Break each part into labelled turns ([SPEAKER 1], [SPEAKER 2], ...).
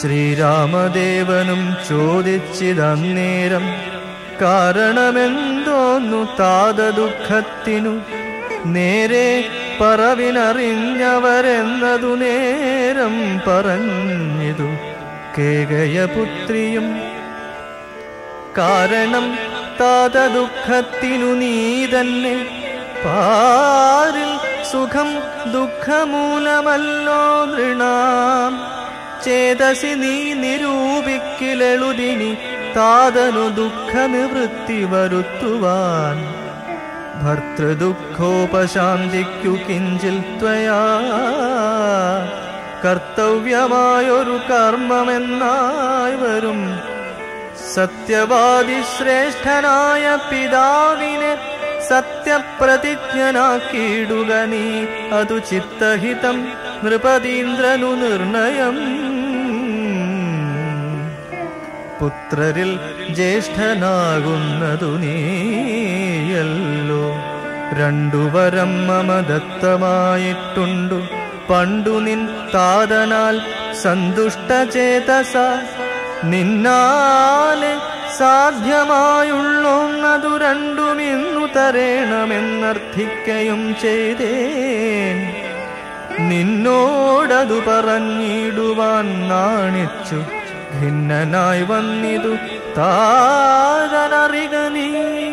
[SPEAKER 1] ശ്രീരാമദേവനും ചോദിച്ചിതന്നേരം കാരണമെന്തോന്നു താത ദുഃഖത്തിനു നേരെ പറവിനറിഞ്ഞവരെന്നതു നേരം പറഞ്ഞിതു കേകയപുത്രിയും കാരണം താത ദുഃഖത്തിനു നീ തന്നെ പാരിൽ സുഖം ദുഃഖമൂലമല്ലോ നൃണാം ചേതസി നീ നിരൂപിക്കിലെളുതിനി താതനു ദുഃഖനിവൃത്തി വരുത്തുവാൻ ഭർത്തൃദുഃഖോപശാന്തിക്കു കിഞ്ചിൽ ത്വയാ കർത്തവ്യമായൊരു കർമ്മമെന്നായി വരും സത്യവാദി ശ്രേഷ്ഠനായ പിതാവിനെ സത്യപ്രതിജ്ഞനാക്കിയിടുക നീ അതു ചിത്തഹിതം നൃപതീന്ദ്രനു നിർണയം പുത്രരിൽ ജ്യേഷ്ഠനാകുന്നതു നീയല്ലോ രണ്ടു വരം മമ ദത്തമായിട്ടുണ്ടു പണ്ടു നിൻ താതനാൽ സന്തുഷ്ടചേതസ നിന്നാലെ സാധ്യമായുള്ളൊന്നതു രണ്ടും ഇന്നു തരേണമെന്നർത്ഥിക്കയും ചെയ്തേൻ നിന്നോടതു പറഞ്ഞിടുവാൻ നാണിച്ചു ഭിന്നനായി വന്നിതു താരനറിക നീ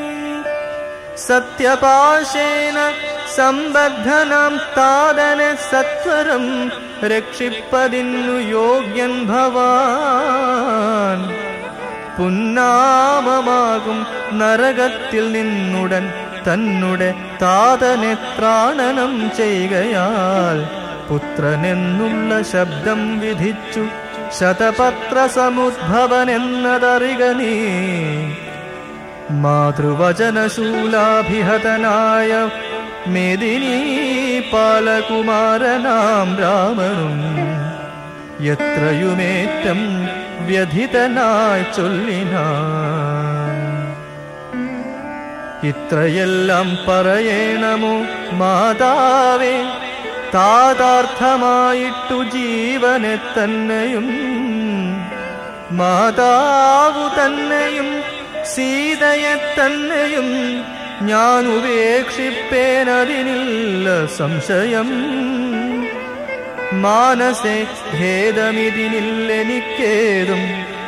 [SPEAKER 1] സത്യപാശേന സംബദ്ധനാം താതനെ സത്വരം രക്ഷിപ്പതിന്നു യോഗ്യൻ ഭവാൻ പുന്നാമമാകും നരകത്തിൽ നിന്നുടൻ തന്നുടെ താതനെ ത്രാണനം ചെയ്യുകയാൽ പുത്രനെന്നുള്ള ശബ്ദം വിധിച്ചു ശതപത്ര സമുദ്ഭവനെന്നതറിക നീ മാതൃവചനശൂലാഭിഹതനായ മേദിനി പാലകുമാരനാം രാമനും എത്രയുമേറ്റം വ്യഥിതനായി ചൊല്ലിനാൻ ഇത്രയെല്ലാം പറയണമോ മാതാവേ താതാർത്ഥമായിട്ടു ജീവനെ തന്നെയും മാതാവു തന്നെയും സീതയെ തന്നെയും ഞാൻ ഉപേക്ഷിപ്പേനതിനില്ല സംശയം മാനസെ ഭേദമിതിനില്ലെനിക്കേതും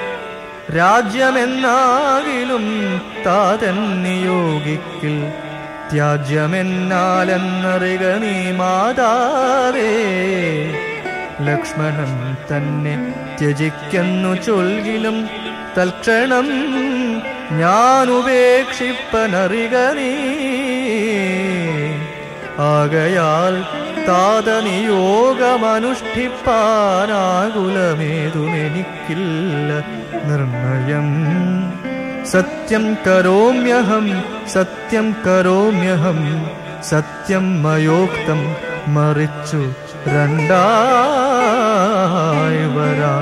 [SPEAKER 1] രാജ്യമെന്നാകിലും താതൻ നിയോഗിക്കിൽ ത്യാജ്യമെന്നാലെന്നറിക നീ മാതാവേ ലക്ഷ്മണൻ തന്നെ ത്യജിക്കുന്നു ചൊൽകിലും തൽക്ഷണം ഞാൻ ഉപേക്ഷിപ്പനറിക നീ ആകയാൽ താതനിയോഗമനുഷ്ഠിപ്പാനാകുലമേതുമെനിക്കില്ല നിർണയം സത്യം കരോമ്യഹം സത്യം കരോമ്യഹം സത്യം മയോക്തം മറിച്ചു രണ്ടായി വരാ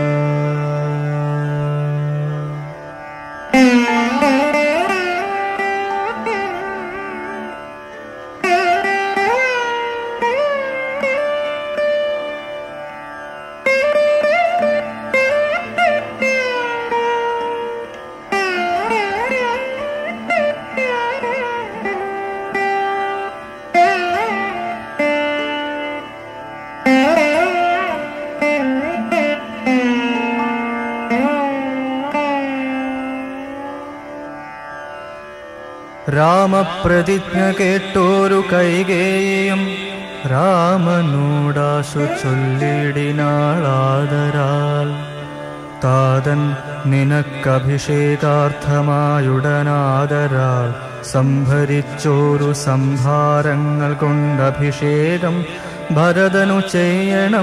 [SPEAKER 1] രാമപ്രതിജ്ഞ കേട്ടോരു കൈകേയും രാമനോടാശു ചൊല്ലിടിനാളാദരാൽ താതൻ നിനക്കഭിഷേകാർത്ഥമായുടനാദരാൽ സംഭരിച്ചോരു സംഭാരങ്ങൾ കൊണ്ടഭിഷേകം ഭരതനു ചെയ്യണം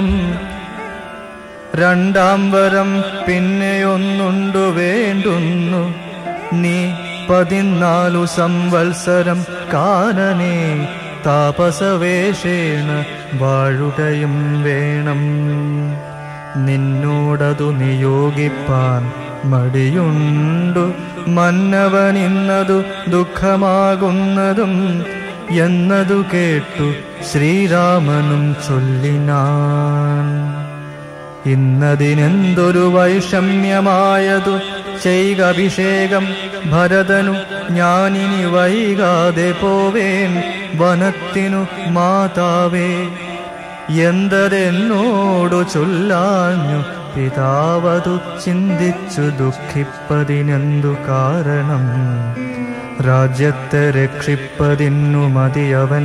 [SPEAKER 1] രണ്ടാം വരം പിന്നെയൊന്നുണ്ടു വേണ്ടുന്നു നീ പതിനാലു സംവത്സരം കാനനെ താപസവേഷേണ വാഴുകയും വേണം നിന്നോടതു നിയോഗിപ്പാൻ മടിയുണ്ടു മന്നവനിന്നതു ദുഃഖമാകുന്നതും എന്നതു കേട്ടു ശ്രീരാമനും ചൊല്ലിനാൻ ഇന്നതിനെന്തൊരു വൈഷമ്യമായതു ചെയ്ക അഭിഷേകം ഭരതനു ഞാനിനി വൈകാതെ പോവേൻ വനത്തിനു മാതാവേ എന്തതെന്നോടു ചൊല്ലാഞ്ഞു പിതാവതു ചിന്തിച്ചു ദുഃഖിപ്പതിനെന്തു കാരണം രാജ്യത്തെ രക്ഷിപ്പതിന്നു മതിയവൻ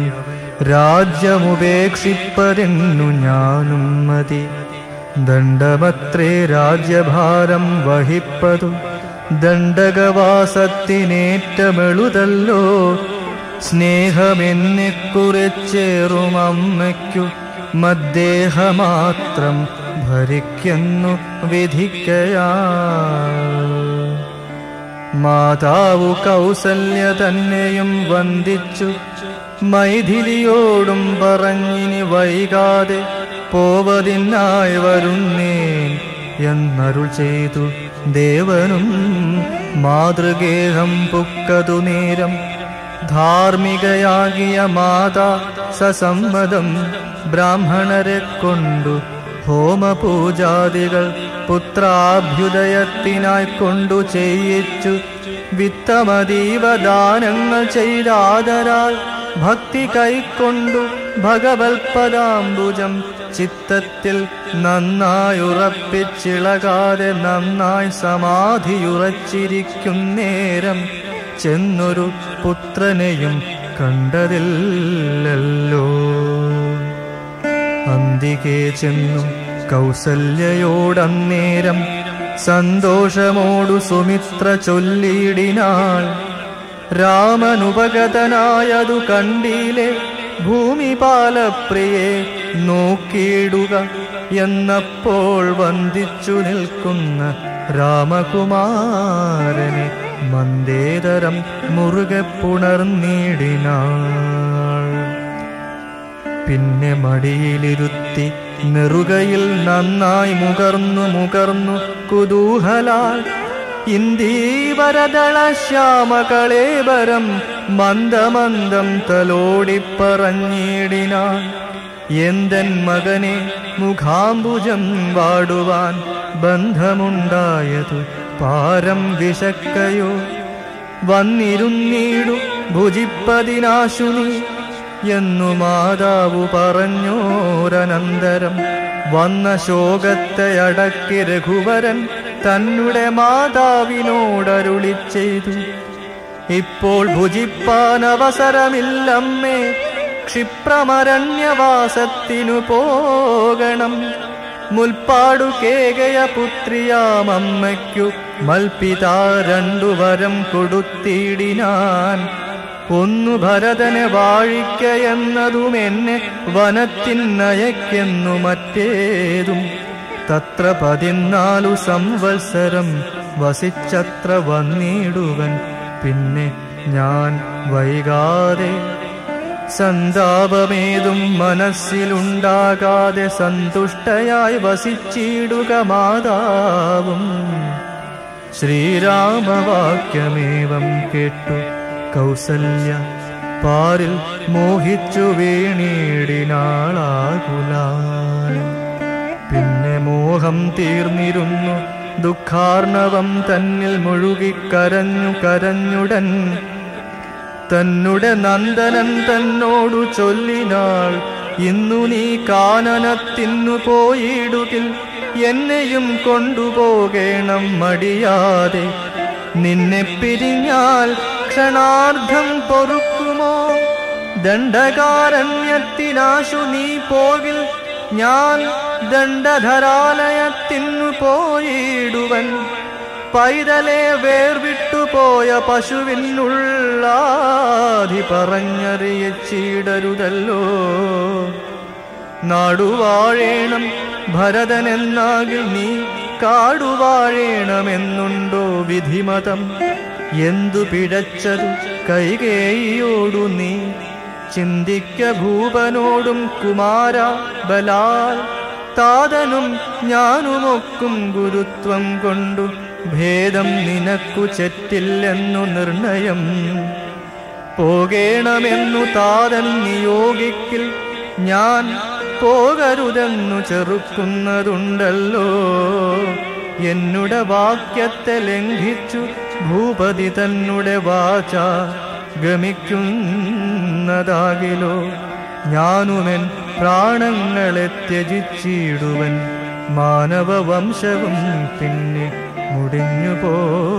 [SPEAKER 1] രാജ്യമുപേക്ഷിപ്പതിന്നു ഞാനും മതി ദണ്ഡമത്രേ രാജ്യഭാരം വഹിപ്പതു ദണ്ഡകവാസത്തിനേറ്റമെളുതല്ലോ സ്നേഹമെന്നെ കുറിച്ചേറും അമ്മയ്ക്കു മദ്ദേഹമാത്രം ഭരിക്കുന്നു വിധിക്കയാ മാതാവു കൗസല്യ തന്നെയും വന്ദിച്ചു മൈഥിലിയോടും പറഞ്ഞിനി വൈകാതെ പോവതിനായി വരുന്നേൻ എന്നരുൾ ചെയ്തു ദേവനും മാതൃഗേഹം പുക്കതു നേരം ധാർമ്മികയാകിയ മാതാ സസമ്മതം ബ്രാഹ്മണരെ കൊണ്ടു ഹോമപൂജാദികൾ പുത്രാഭ്യുദയത്തിനായി കൊണ്ടു ചെയ്യിച്ചു വിത്തമതീവ ദാനങ്ങൾ ചെയ്താദരാൽ ഭക്തി കൈക്കൊണ്ടു ഭഗവത്പദാംബുജം ചിത്തത്തിൽ നന്നായുറപ്പിച്ചിളകാതെ നന്നായി സമാധിയുറച്ചിരിക്കുന്നേരം ചെന്നൊരു പുത്രനെയും കണ്ടതില്ലല്ലോ അന്തികെ ചെന്നു കൗസല്യയോടന്നേരം സന്തോഷമോടു സുമിത്ര ചൊല്ലിയിടിനാൾ രാമനുപഗതനായതു കണ്ടീലെ ഭൂമിപാലപ്രിയെ നോക്കിയിടുക എന്നപ്പോൾ വന്ദിച്ചു നിൽക്കുന്ന രാമകുമാരനെ മന്ദേതരം മുറുകെ പുണർന്നിടിനാൾ പിന്നെ മടിയിലിരുത്തി നെറുകയിൽ നന്നായി മുകർന്നു മുകർന്നു കുതൂഹലാൽ ഇന്ദീവരദള ശ്യാമകളേബരം മന്ദമന്ദം തലോടിപ്പറഞ്ഞിടിനാൻ എന്തൻ മകനെ മുഖാംബുജം വാടുവാൻ ബന്ധമുണ്ടായതു പാരം വിശക്കയോ വന്നിരുന്നീടു ഭുജിപ്പതിനാശു നീ എന്നു മാതാവു പറഞ്ഞോരനന്തരം വന്ന ശോകത്തെ അടക്കി രഘുവരൻ തന്നെ മാതാവിനോടരുളി ചെയ്തു ഇപ്പോൾ ഭുജിപ്പാൻ അവസരമില്ലമ്മേ ക്ഷിപ്രമരണ്യവാസത്തിനു പോകണം മുൽപ്പാടു കേകയ പുത്രിയാമമ്മയ്ക്കു മൽപിതാ രണ്ടു വരം കൊടുത്തിടിനാൻ ഒന്നു ഭരതനെ വാഴിക്കയെന്നതും എന്നെ വനത്തിനയക്കെന്നു മറ്റേതും തത്ര പതിനാലു സംവത്സരം വസിച്ചത്ര വന്നിടുവൻ പിന്നെ ഞാൻ വൈകാതെ സന്താപമേതും മനസ്സിലുണ്ടാകാതെ സന്തുഷ്ടയായി വസിച്ചിടുക മാതാവും ശ്രീരാമവാക്യമേവം കേട്ടു കൗസല്യ പാരിൽ മോഹിച്ചു വീണീടിനാളാകുലാൽ പിന്നെ മോഹം തീർന്നിരുന്നു ദുഃഖാർണവം തന്നിൽ മുഴുകിക്കരഞ്ഞു കരഞ്ഞുടൻ തന്നെ നന്ദനൻ തന്നോടു ചൊല്ലിനാൾ ഇന്നു നീ കാനനത്തിന്നു പോയിടുകിൽ എന്നെയും കൊണ്ടുപോകേണം മടിയാതെ നിന്നെ പിരിഞ്ഞാൽ ക്ഷണാർദ്ധം പൊറുക്കുമോ ദണ്ഡകാരണ്യത്തിനാശു നീ പോകിൽ ഞാൻ ദണ്ഡധരാലയത്തിനു പോയിടുവൻ പൈതലെ വേർവിട്ടുപോയ പശുവിനുള്ളാധി പറഞ്ഞറിയിച്ചിടരുതല്ലോ നാടുവാഴേണം ഭരതനെന്നാകിൽ നീ കാടുവാഴേണമെന്നുണ്ടോ വിധിമതം എന്തു പിഴച്ചതു കൈകേയോടു നീ ചിന്തിക്ക ഭൂപനോടും കുമാര ബലാൽ താതനും ഞാനുമൊക്കും ഗുരുത്വം കൊണ്ടു ഭേദം നിനക്കു ചെറ്റില്ലെന്നു നിർണയം പോകേണമെന്നു താതൻ നിയോഗിക്കിൽ ഞാൻ പോകരുതെന്നു ചെറുക്കുന്നതുണ്ടല്ലോ എന്നുടെ വാക്യത്തെ ലംഘിച്ചു ഭൂപതി തന്നെ വാച ഗമിക്കുന്നതാകിലോ ഞാനുമെൻ പ്രാണങ്ങളെ ത്യജിച്ചിടുവൻ മാനവ വംശവും പിന്നെ മുടിഞ്ഞു പോ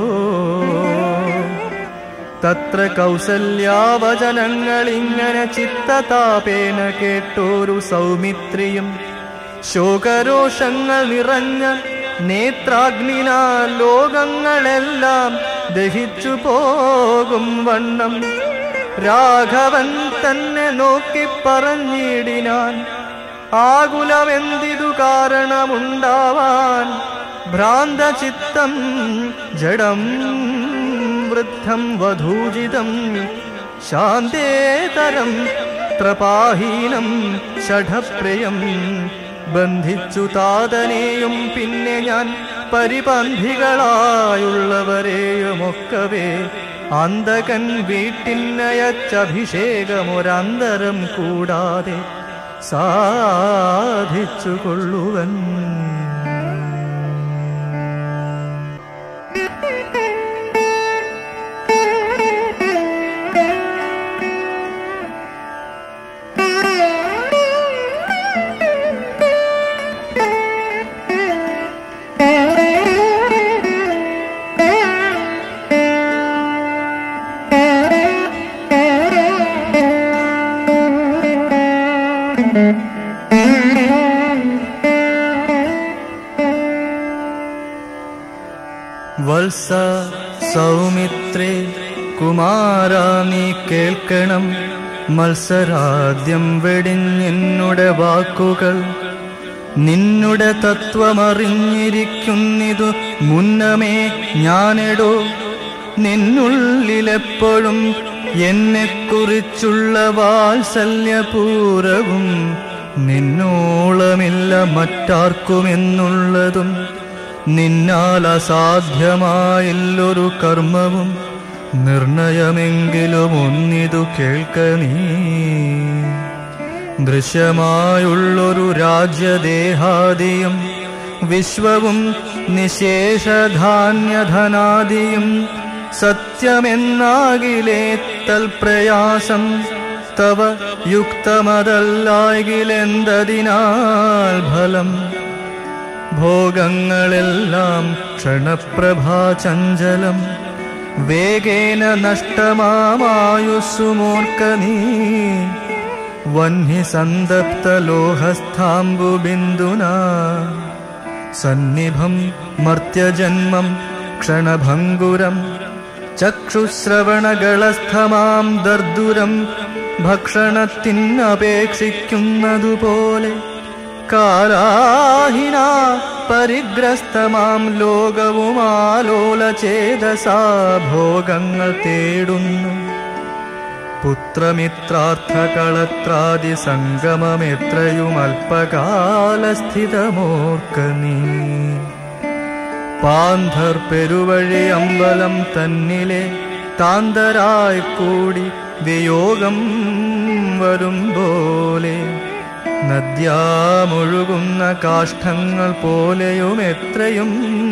[SPEAKER 1] തത്ര കൗസല്യാവചനങ്ങൾ ഇങ്ങനെ ചിത്തതാപേന കേട്ടോരു സൗമിത്രിയും ശോകരോഷങ്ങൾ നിറഞ്ഞ നേത്രാഗ്നിന ലോകങ്ങളെല്ലാം ദഹിച്ചു പോകും വണ്ണം രാഘവൻ തന്നെ നോക്കി പറഞ്ഞിടിനാൻ ആകുലമെന്തിതു കാരണമുണ്ടാവാൻ ഭ്രാന്തചിത്തം ജഡം വൃദ്ധം വധൂജിതം ശാന്തേതരം ത്രപാഹീനം ഷഠപ്രിയം ബന്ധിച്ചു താതനെയും പിന്നെ ഞാൻ പരിപന്ധികളായുള്ളവരെയുമൊക്കവേ അന്തകൻ വീട്ടിനയച്ചഭിഷേകമൊരന്തരം കൂടാതെ സാധിച്ചു കൊള്ളുവൻ വത്സ സൗമിത്രേ കുമാരാ നീ കേൾക്കണം മത്സരാദ്യം വെടിഞ്ഞെന്നുടെ വാക്കുകൾ നിന്നുടെ തത്വമറിഞ്ഞിരിക്കുന്നിതു മുന്നമേ ഞാനെടോ നിന്നുള്ളിലെപ്പോഴും എന്നെക്കുറിച്ചുള്ള വാത്സല്യപൂരവും നിന്നോളമില്ല മറ്റാർക്കുമെന്നുള്ളതും നിന്നാൽ അസാധ്യമായില്ലൊരു കർമ്മവും നിർണയമെങ്കിലും ഒന്നിതു കേൾക്ക നീ ദൃശ്യമായുള്ളൊരു രാജ്യദേഹാദിയും വിശ്വവും നിശേഷധാന്യധനാദിയും സത്യമെന്നാകിലേ തൽപ്രയാസം തവ യുക്തമതല്ലായിലെന്തതിനാൽ ഫലം ഭോഗങ്ങളെല്ലാം ക്ഷണപ്രഭാചഞ്ചലം വേഗേന നഷ്ടമാമായുസ്സുമോർക്ക നീ വഹ്നി സന്തപ്തലോഹസ്ഥാംബുബിന്ദുന സന്നിഭം മർത്യജന്മം ക്ഷണഭംഗുരം ചക്ഷുശ്രവണകളസ്ഥമാം ദർദുരം ഭക്ഷണത്തിനപേക്ഷിക്കുന്നതുപോലെ കാലാഹിന പരിഗ്രസ്തമാം ലോകവുമാലോലചേതസാ ഭോഗങ്ങൾ തേടുന്നു പുത്രമിത്രാർത്ഥകളത്രാദി സംഗമമെത്രയും അല്പകാലസ്ഥിതമോർക്ക നീ പാന്ധർ പെരുവഴി അമ്പലം തന്നിലെ താന്തരായി കൂടി വിയോഗം വരും പോലെ നദ്യാമൊഴുകുന്ന കാഷ്ഠങ്ങൾ പോലെയും എത്രയും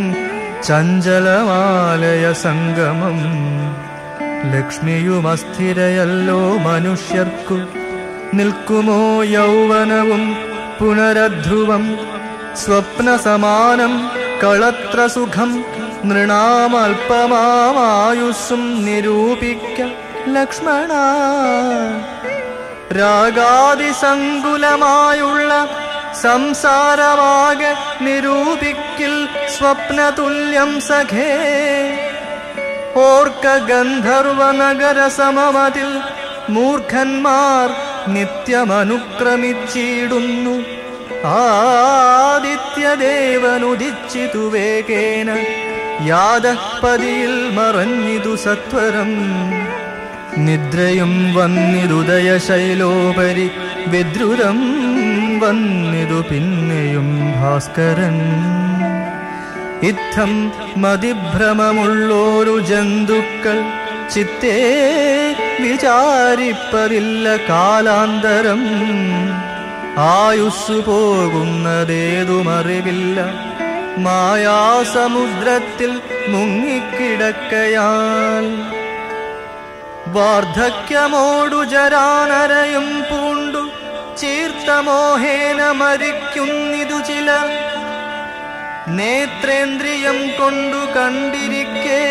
[SPEAKER 1] ചഞ്ചലമാലയ സംഗമം ലക്ഷ്മിയും അസ്ഥിരയല്ലോ മനുഷ്യർക്കു നിൽക്കുമോ യൗവനവും പുനരധ്രുവം സ്വപ്നസമാനം കളത്ര സുഖം നൃണാമൽപമായുസ്സും നിരൂപിക്ക ലക്ഷ്മണ രാഗാതിസങ്കുലമായുള്ള സംസാരമാകെ നിരൂപിക്കിൽ സ്വപ്നതുല്യം സഖേ ഓർക്ക ഗന്ധർവ നഗര സമമതിൽ മൂർഖന്മാർ നിത്യമനുക്രമിച്ചിടുന്നു ആദിത്യദേവനുദിച്ചിതു വേഗേന യാദപ്പതിയിൽ മറഞ്ഞിതു സത്വരം നിദ്രയും വന്നിതുദയ ശൈലോപരി വിദ്രുതം വന്നിതു പിന്നെയും ഭാസ്കരൻ ഇത്തം മതിഭ്രമമുള്ളോരു ജന്തുക്കൾ ചിത്തേ വിചാരിപ്പതില്ല കാലാന്തരം ആയുസ്സു പോകുന്നതേതുമറിവില്ല മായാസമുദ്രത്തിൽ മുങ്ങിക്കിടക്കയാൽ വാർദ്ധക്യമോടു ജരാനരയും പൂണ്ടു ചീർത്തമോഹേന മരിക്കുന്നിതു ചിലർ നേത്രേന്ദ്രിയം കൊണ്ടു കണ്ടിരിക്കേ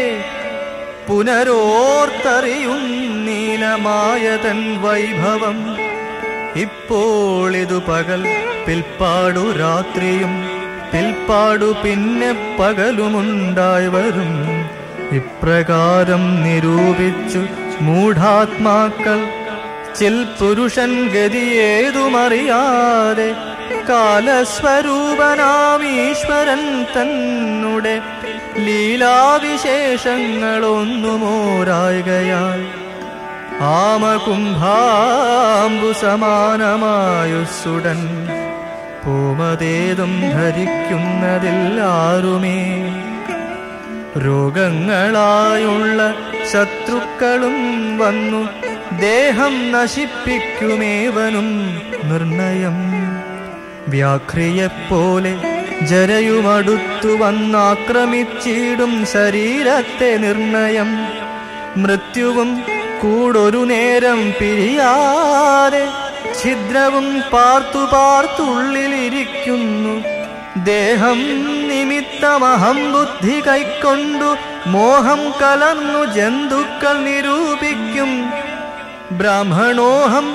[SPEAKER 1] പുനരോർത്തറിയുന്നീലമായ തൻ വൈഭവം ഇപ്പോൾ ഇതു പകൽ പിൽപ്പാടു രാത്രിയും പിൽപ്പാടു പിന്നെ പകലുമുണ്ടായി വരും ഇപ്രകാരം നിരൂപിച്ചു മൂഢാത്മാക്കൾ ചിൽ പുരുഷൻ ഗതിയേതുമറിയാതെ കാലസ്വരൂപനാമീശ്വരൻ തന്നെ ലീലാവിശേഷങ്ങളൊന്നുമോരായകയാൽ ആമകുംഭാംബു സമാനമായുസുടൻ പൂമതേതും ധരിക്കുന്നതില്ലാരുമേ രോഗങ്ങളായുള്ള ശത്രുക്കളും വന്നു ദേഹം നശിപ്പിക്കുമേവനും നിർണയം വ്യാഘ്രിയെപ്പോലെ ജരയുമടുത്തു വന്നാക്രമിച്ചിടും ശരീരത്തെ നിർണയം മൃത്യുവും കൂടൊരു നേരം പിരിയാതെ ഛിദ്രവും പാർത്തു പാർത്തുള്ളിലിരിക്കുന്നു ദേഹം നിമിത്തമഹം ബുദ്ധി കൈക്കൊണ്ടു മോഹം കലർന്നു ജന്തുക്കൾ നിരൂപിക്കും ബ്രാഹ്മണോഹം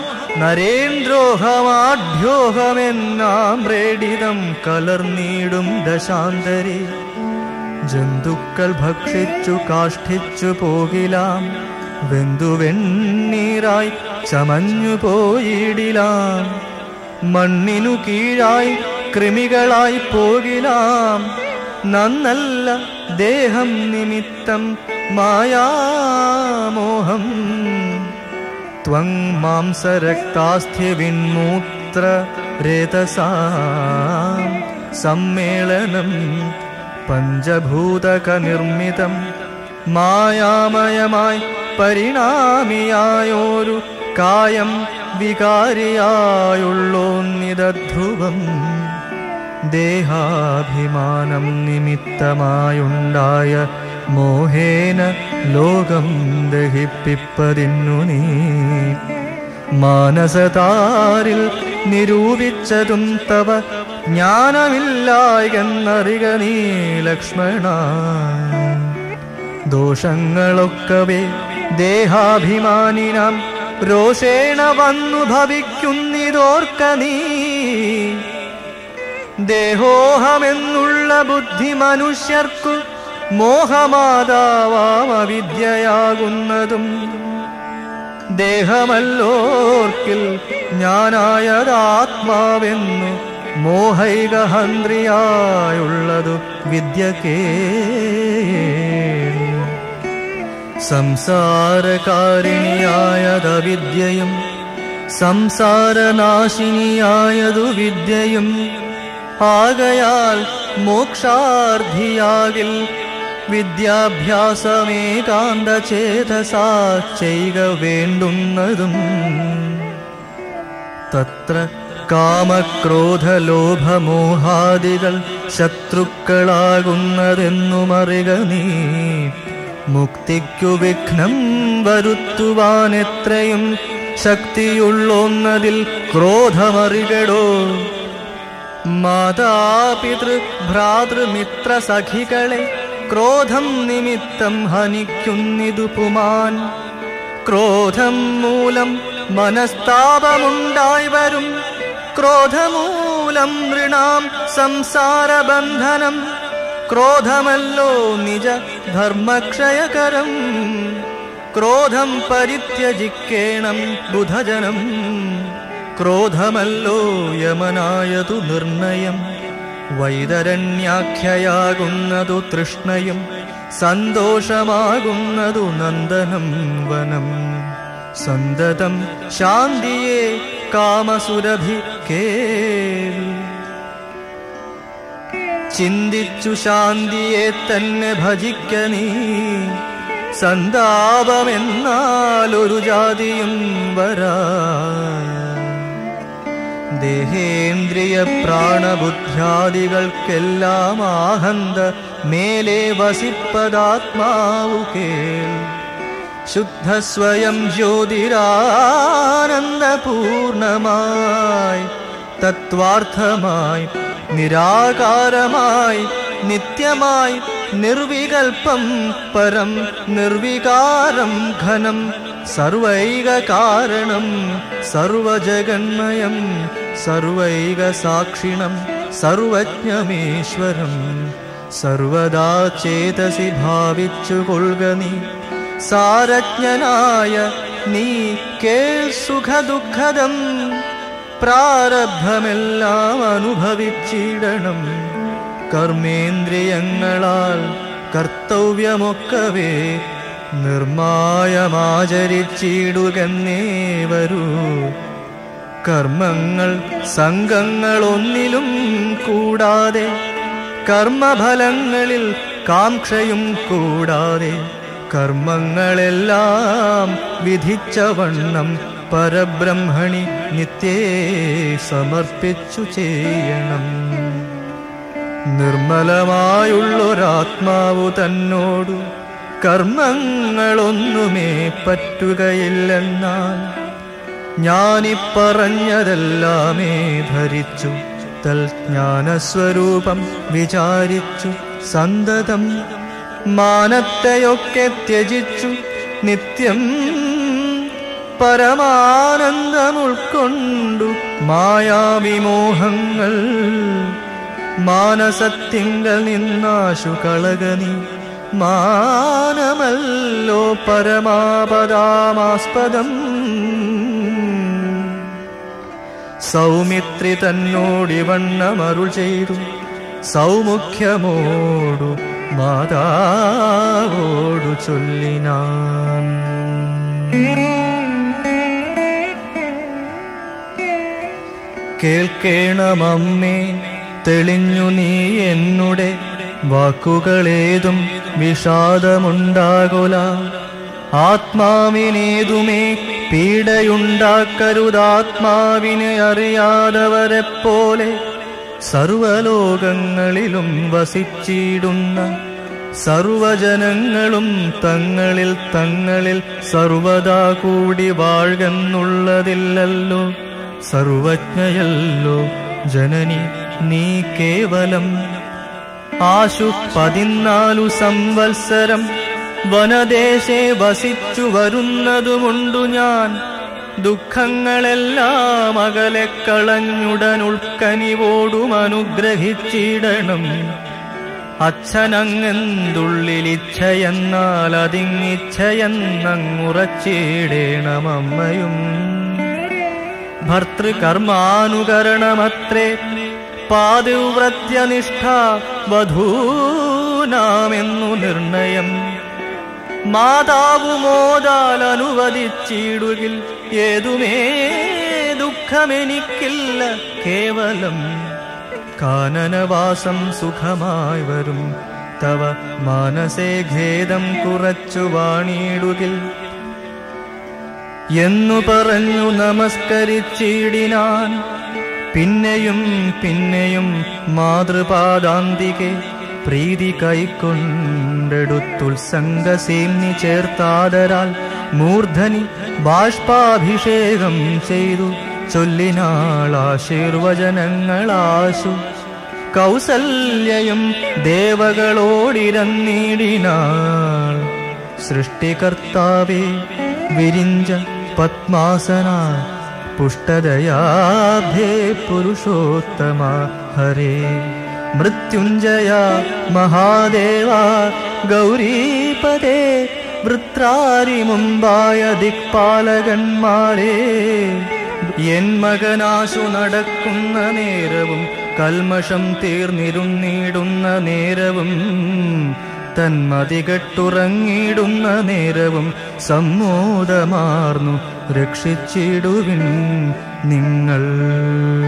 [SPEAKER 1] നരേന്ദ്രോഹമാഢ്യോഹമെന്നാമ്രേഡിതം കലർന്നീടും ദശാന്തരി ജന്തുക്കൾ ഭക്ഷിച്ചു കാഷ്ഠിച്ചു പോകിലാം വെന്തു വെണ്ണീറായി ചമഞ്ഞു പോയിടിലാം മണ്ണിനു കീഴായി കൃമികളായി പോകിലാം നന്നല്ല ദേഹം നിമിത്തം മായാമോഹം ത്വം മാംസരക്താസ്ഥ്യവിന്മൂത്ര രേതസാ സമ്മേളനം പഞ്ചഭൂതക നിർമ്മിതം മായാമയമായി പരിണാമിയായോരു കായം വികാരിയായുള്ളോന്നിതധ്രുവം ദേഹാഭിമാനം നിമിത്തമായുണ്ടായ മോഹേന ലോകം ദഹിപ്പിപ്പതിന്നു നീ മാനസതാരിൽ നിരൂപിച്ചതും തവ ജ്ഞാനമില്ലായെന്നറിക നീ ലക്ഷ്മണ ദോഷങ്ങളൊക്കവേ ദേഹാഭിമാനിനാം രോഷേണ വന്നു ഭവിക്കുന്നിതോർക്ക നീ ദേഹോഹമെന്നുള്ള ബുദ്ധി മനുഷ്യർക്കു മോഹമാതാവാം അവിദ്യയാകുന്നതും ദേഹമല്ലോർക്കിൽ ഞാനായതാത്മാവെന്നു മോഹൈകഹന്ത്രിയായുള്ളതു വിദ്യക്കേ സംസാരകാരിണിയായതവിദ്യയും സംസാരനാശിനിയായതു വിദ്യയും ആകയാൽ മോക്ഷാർത്ഥിയാകിൽ വിദ്യാഭ്യാസമേകാന്ത ചേതസാ ചെയ്യുക വേണ്ടുന്നതും തത്ര കാമക്രോധലോഭമോഹാദികൾ ശത്രുക്കളാകുന്നതെന്നുമറിക നീ മുക്തിക്കു വിഘ്നം വരുത്തുവാൻ എത്രയും ശക്തിയുള്ളൊന്നതിൽ ക്രോധമറികടോ മാതാപിതൃ ഭ്രാതൃമിത്ര സഖികളെ ക്രോധം നിമിത്തം ഹനിക്കുന്നിതു പുമാൻ ക്രോധം മൂലം മനസ്താപമുണ്ടായി വരും ക്രോധമൂലം നൃണാം സംസാരബന്ധനം ക്രോധമല്ലോ നിജ ധർമ്മക്ഷയകരം ക്രോധം പരിത്യജിക്കേണം ബുധജനം ക്രോധമല്ലോ യമനായതു നിർണയം വൈതരണ്യാഖ്യയാകുന്നതു തൃഷ്ണയും സന്തോഷമാകുന്നതു നന്ദനം വനം സന്തതം ശാന്തിയെ കാമസുരഭി കേൾ ചിന്തിച്ചു ശാന്തിയെ തന്നെ ഭജിക്ക നീ സന്താപമെന്നാൽ ഒരു ജാതിയും വരാ ദേഹേന്ദ്രിയ പ്രാണബുദ്ധ്യാദികൾക്കെല്ലാം ആഹന്ത മേലെ വസിപ്പതാത്മാവു കേൾ ശുദ്ധ സ്വയം ജ്യോതിരാനന്ദപൂർണമായി തത്വാർത്ഥമായി നിരാകാരമായി നിത്യമായി നിർവികൽപ്പം പരം നിർവികാരം ഘനം സർവൈക കാരണം സർവജഗന്മയം സർവൈക സാക്ഷിണം സർവജ്ഞമീശ്വരം സർവദാ ചേതസി ഭാവിച്ചുകൊള്ളുക നീ സാരജ്ഞനായ നീ കേൾ സുഖദുഃഖദം പ്രാരബ്ധമെല്ലാം അനുഭവിച്ചിടണം കർമ്മേന്ദ്രിയങ്ങളാൽ കർത്തവ്യമൊക്കവേ നിർമായമാചരിച്ചിടുകന്നേ വരൂ കർമ്മങ്ങൾ സംഘങ്ങളൊന്നിലും കൂടാതെ കർമ്മഫലങ്ങളിൽ കാംക്ഷയും കൂടാതെ കർമ്മങ്ങളെല്ലാം വിധിച്ച വണ്ണം പരബ്രഹ്മണി നിത്യേ സമർപ്പിച്ചു ചെയ്യണം നിർമ്മലമായുള്ളൊരാത്മാവു തന്നോടു കർമ്മങ്ങളൊന്നുമേ പറ്റുകയില്ലെന്നാൽ ഞാനിപ്പറഞ്ഞതെല്ലാമേ ധരിച്ചു തൽ ജ്ഞാനസ്വരൂപം വിചാരിച്ചു സന്തതം മാനത്തെയൊക്കെ ത്യജിച്ചു നിത്യം പരമാനന്ദമുൾക്കൊണ്ടു മായാവിമോഹങ്ങൾ മാനസത്തിങ്കൽ നിന്നാശു കളകനി മാനമല്ലോ പരമാപദാമാസ്പദം സൗമിത്രി തന്നോടിവണ്ണമരുൾ ചെയ്തു സൗമുഖ്യമോടു മാതാവോടു ചൊല്ലിനാൻ കേൾക്കേണമമ്മേ തെളിഞ്ഞു നീ എന്നുടെ വാക്കുകളേതും വിഷാദമുണ്ടാകുല ആത്മാവിനേതുമേ പീഡയുണ്ടാക്കരുതാത്മാവിനെ അറിയാതവരെപ്പോലെ സർവലോകങ്ങളിലും വസിച്ചിടുന്ന സർവജനങ്ങളും തങ്ങളിൽ തങ്ങളിൽ സർവദാ കൂടി വാഴ്കെന്നുള്ളതില്ലല്ലോ സർവജ്ഞയല്ലോ ജനനി നീ കേവലം ആശു പതിനാലു സംവത്സരം വനദേശേ വസിച്ചു വരുന്നതുമുണ്ടു ഞാൻ ദുഃഖങ്ങളെല്ലാം അകലെ കളഞ്ഞുടൻ ഉൾക്കനിവോടും അനുഗ്രഹിച്ചിടണം അച്ഛനങ്ങെന്തുള്ളിലിച്ഛയെന്നാൽ അതിങ്ങിച്ഛയെന്നങ്ങുറച്ചിടേണമമ്മയും ഭർത്തൃകർമാനുകരണമത്രേ പാതിവ്രത്യനിഷ്ഠ വധൂനാമെന്നു നിർണയം മാതാവു മോദാൽ അനുവദിച്ചിടുകിൽ ഏതുമേ ദുഃഖമെനിക്കില്ല കേവലം കാനനവാസം സുഖമായി വരും തവ മാനസേ ഖേദം കുറച്ചു വാണിടുകിൽ എന്നു പറഞ്ഞു നമസ്കരിച്ചിടിനാൻ പിന്നെയും പിന്നെയും മാതൃപാദാന്തികെ പ്രീതി കൈക്കൊണ്ടെടുത്തുത്സംഗസേന്നി ചേർത്താതരാൽ മൂർധനി ബാഷ്പാഭിഷേകം ചെയ്തു ചൊല്ലിനാൾ ആശീർവചനങ്ങളാശു കൗസല്യയും ദേവകളോടിരന്നിടിനാൾ സൃഷ്ടികർത്താവേ വിരിഞ്ച പത്മാസന പുഷ്ടദയാഭേ പുരുഷോത്തമ ഹരേ മൃത്യുഞ്ജയ മഹാദേവ ഗൗരീപദേ വൃത്രാരി മുമ്പായ ദിക്പാലകന്മാരെ എൻ മകനാശു നടക്കുന്ന നേരവും കൽമഷം തീർന്നിരുന്നിടുന്ന നേരവും തന്മതികെട്ടുറങ്ങിടുന്ന നേരവും സമ്മോദമാർന്നു രക്ഷിച്ചിടുവിൻ നിങ്ങൾ